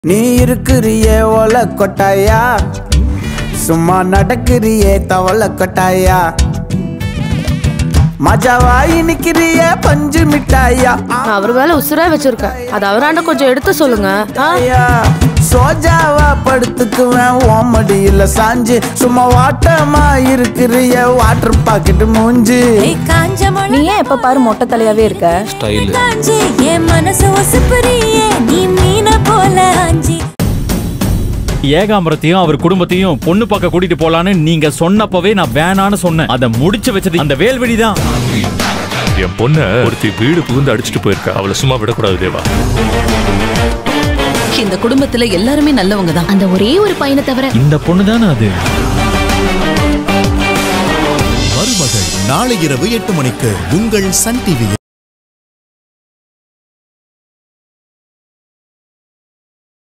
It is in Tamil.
நீ இருக்கிறியே ஓல கொட்டாயா சும்மா நடக்கிறியே தவள கொட்டாயா மஜாவாயி நிக்கிறியே பஞ்சு மிட்டாயா நான் அவர் வேலை உசுரா வச்சிருக்கேன் அது அவராண்ட கொஞ்சம் எடுத்து சொல்லுங்க ஆ? ஐயா, சோஜாவா படுத்துக்குவேன் ஓமடியில சாஞ்சு சும்மா வாட்டமா இருக்கிறிய வாட்டர் பாக்கெட் மூஞ்சி ஏய் காஞ்ச மண நீ ஏன் எப்ப பாரு மொட்டை தலையாவே இருக்க ஸ்டைலு காஞ்சி என் மனசு ஒசுப்புறியே நீ மீன போல ஆஞ்சி ஏகாம்பரத்தையும் அவர் குடும்பத்தையும் பொண்ணு பார்க்க கூட்டிட்டு போலான்னு நீங்க சொன்னப்பவே நான் வேணான்னு சொன்னேன் அதை முடிச்சு வச்சது அந்த வேல்வெளி தான் என் பொண்ண ஒருத்தி வீடு புகுந்து அடிச்சுட்டு போயிருக்கா அவளை சும்மா விடக்கூடாது தேவா இந்த குடும்பத்துல எல்லாருமே நல்லவங்க தான் அந்த ஒரே ஒரு பையனை தவிர இந்த பொண்ணு தானே அது மருமகள் நாளை இரவு எட்டு மணிக்கு உங்கள் சன் டிவியில்